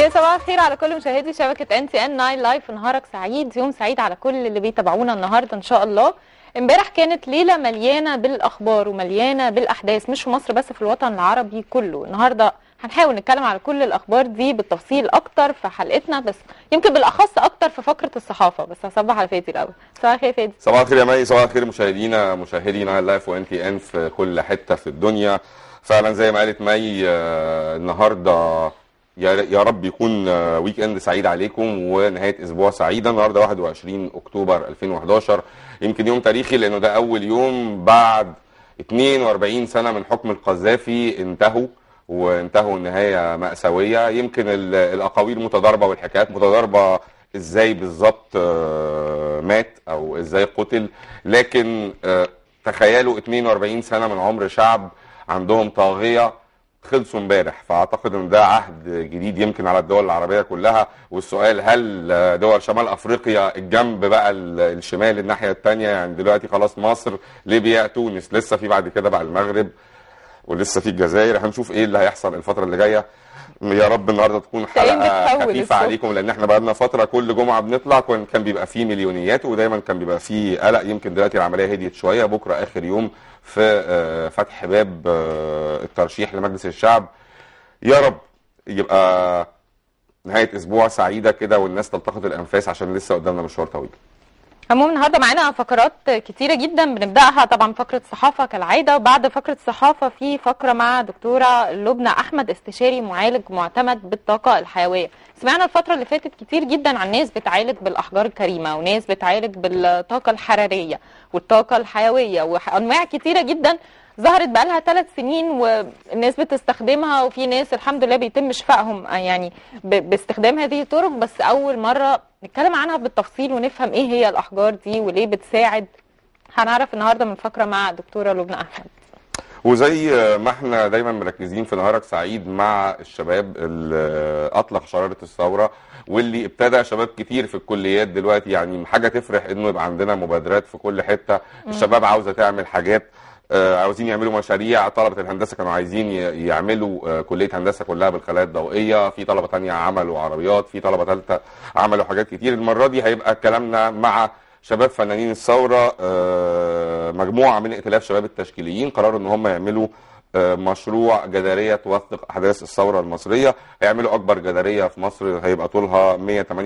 يا صباح الخير على كل مشاهدي شبكه ان تي ان 9 لايف نهارك سعيد يوم سعيد على كل اللي بيتابعونا النهارده ان شاء الله امبارح كانت ليله مليانه بالاخبار ومليانه بالاحداث مش في مصر بس في الوطن العربي كله النهارده هنحاول نتكلم على كل الاخبار دي بالتفصيل اكتر في حلقتنا بس يمكن بالاخص اكتر في فقره الصحافه بس هصبح على فادي الاول صباح الخير يا فادي صباح الخير يا مي صباح الخير مشاهدينا مشاهدي نايل لايف وان تي ان في كل حته في الدنيا فعلا زي ما قالت مي آه، النهارده يا يا رب يكون آه، ويك اند سعيد عليكم ونهايه اسبوع سعيده النهارده 21 اكتوبر 2011 يمكن يوم تاريخي لانه ده اول يوم بعد 42 سنه من حكم القذافي انتهوا وانتهوا نهايه ماساويه يمكن ال- الاقاويل متضاربه والحكايات متضاربه ازاي بالظبط آه، مات او ازاي قتل لكن آه، تخيلوا 42 سنه من عمر شعب عندهم طاغيه خلصوا امبارح فاعتقد ان ده عهد جديد يمكن على الدول العربيه كلها والسؤال هل آه، دول شمال افريقيا الجنب بقى ال- الشمال الناحيه الثانيه يعني دلوقتي خلاص مصر ليبيا تونس لسه في بعد كده بقى المغرب ولسه في الجزائر هنشوف ايه اللي هيحصل الفتره اللي جايه يا رب النهارده تكون تلاقيهم حلقه بتحول خفيفه الصبح. عليكم لان احنا بقالنا فتره كل جمعه بنطلع كان كان بيبقى فيه مليونيات ودايما كان بيبقى فيه قلق يمكن دلوقتي العمليه هديت شويه بكره اخر يوم في آه، فتح باب آه، الترشيح لمجلس الشعب يا رب يبقى نهايه اسبوع سعيده كده والناس تلتقط الانفاس عشان لسه قدامنا مشوار طويل عموما النهارده معانا فقرات كتيره جدا بنبداها طبعا فقره صحافه كالعاده وبعد فقره صحافه في فقره مع دكتوره لبنى احمد استشاري معالج معتمد بالطاقه الحيويه سمعنا الفتره اللي فاتت كتير جدا عن ناس بتعالج بالاحجار الكريمه وناس بتعالج بالطاقه الحراريه والطاقه الحيويه وانواع كتيره جدا ظهرت بقالها ثلاث سنين والناس بتستخدمها وفي ناس الحمد لله بيتم شفائهم يعني ب- باستخدام هذه الطرق بس اول مره نتكلم عنها بالتفصيل ونفهم ايه هي الاحجار دي وليه بتساعد هنعرف النهارده من فقره مع دكتوره لبنى احمد وزي ما احنا دايما مركزين في نهارك سعيد مع الشباب اللي اطلق شراره الثوره واللي ابتدى شباب كتير في الكليات دلوقتي يعني حاجه تفرح انه يبقى عندنا مبادرات في كل حته الشباب عاوزه تعمل حاجات آه، عاوزين يعملوا مشاريع طلبه الهندسه كانوا عايزين ي- يعملوا آه، كليه هندسه كلها بالخلايا الضوئيه في طلبه تانية عملوا عربيات في طلبه ثالثه عملوا حاجات كتير المره دي هيبقى كلامنا مع شباب فنانين الثوره آه، مجموعه من ائتلاف شباب التشكيليين قرروا ان هم يعملوا آه، مشروع جداريه توثق احداث الثوره المصريه هيعملوا اكبر جداريه في مصر هيبقى طولها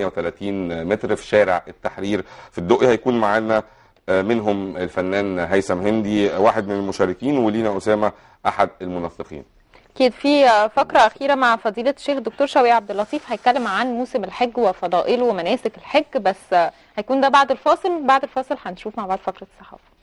138 متر في شارع التحرير في الدقي هيكون معانا آه، منهم الفنان هيثم هندي واحد من المشاركين ولينا اسامه احد المنسقين اكيد في فقره اخيره مع فضيله الشيخ الدكتور شوقي عبد اللطيف هيتكلم عن موسم الحج وفضائله ومناسك الحج بس هيكون ده بعد الفاصل بعد الفاصل هنشوف مع بعض فقره الصحافه